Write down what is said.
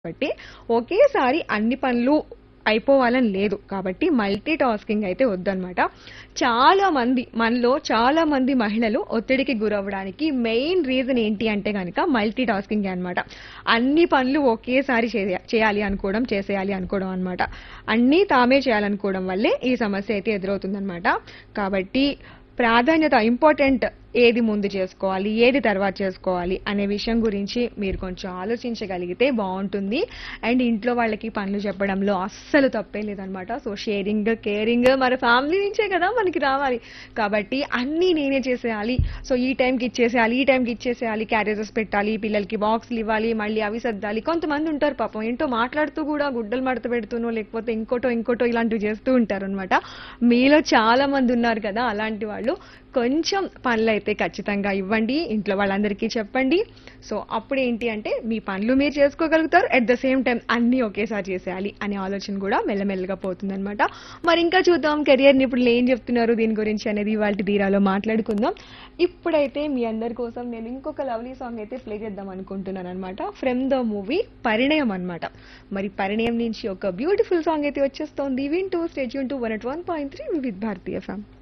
కాబట్టి ఒకేసారి అన్ని పనులు అయిపోవాలని లేదు కాబట్టి మల్టీ టాస్కింగ్ అయితే వద్దనమాట చాలా మంది మనలో చాలా మంది మహిళలు ఒత్తిడికి గురవ్వడానికి మెయిన్ రీజన్ ఏంటి అంటే కనుక మల్టీ టాస్కింగ్ అనమాట అన్ని పనులు ఒకేసారి చేయ- చేయాలి అనుకోవడం చేసేయాలి అనుకోవడం అనమాట అన్నీ తామే చేయాలనుకోవడం వల్లే ఈ సమస్య అయితే ఎదురవుతుందన్నమాట కాబట్టి ప్రాధాన్యత ఇంపార్టెంట్ ఏది ముందు చేసుకోవాలి ఏది తర్వాత చేసుకోవాలి అనే విషయం గురించి మీరు కొంచెం ఆలోచించగలిగితే బాగుంటుంది అండ్ ఇంట్లో వాళ్ళకి పనులు చెప్పడంలో అస్సలు తప్పే లేదనమాట సో షేరింగ్ కేరింగ్ మన ఫ్యామిలీ నుంచే కదా మనకి రావాలి కాబట్టి అన్నీ నేనే చేసేయాలి సో ఈ టైంకి ఇచ్చేసేయాలి ఈ టైంకి ఇచ్చేసేయాలి క్యారేజెస్ పెట్టాలి పిల్లలకి బాక్స్లు ఇవ్వాలి మళ్ళీ అవి సర్దాలి కొంతమంది ఉంటారు పాపం ఏంటో మాట్లాడుతూ కూడా గుడ్డలు మడత పెడుతూనో లేకపోతే ఇంకోటో ఇంకోటో ఇలాంటివి చేస్తూ ఉంటారు అనమాట మీలో చాలా మంది ఉన్నారు కదా అలాంటి వాళ్ళు కొంచెం పనులు అయితే ఖచ్చితంగా ఇవ్వండి ఇంట్లో వాళ్ళందరికీ చెప్పండి సో అప్పుడు ఏంటి అంటే మీ పనులు మీరు చేసుకోగలుగుతారు అట్ ద సేమ్ టైం అన్నీ ఒకేసారి చేసేయాలి అనే ఆలోచన కూడా మెల్లమెల్లగా పోతుందన్నమాట మరి ఇంకా చూద్దాం కెరియర్ నిపుణులు ఏం చెప్తున్నారు దీని గురించి అనేది ఇవాళ ధీరాలో మాట్లాడుకుందాం ఇప్పుడైతే మీ అందరి కోసం నేను ఇంకొక లవ్లీ సాంగ్ అయితే ప్లే చేద్దాం అనుకుంటున్నాను అనమాట ఫ్రమ్ ద మూవీ పరిణయం అన్నమాట మరి పరిణయం నుంచి ఒక బ్యూటిఫుల్ సాంగ్ అయితే వచ్చేస్తోంది వింటూ stage to one at one point three with భారతీయ ఫ్యామ్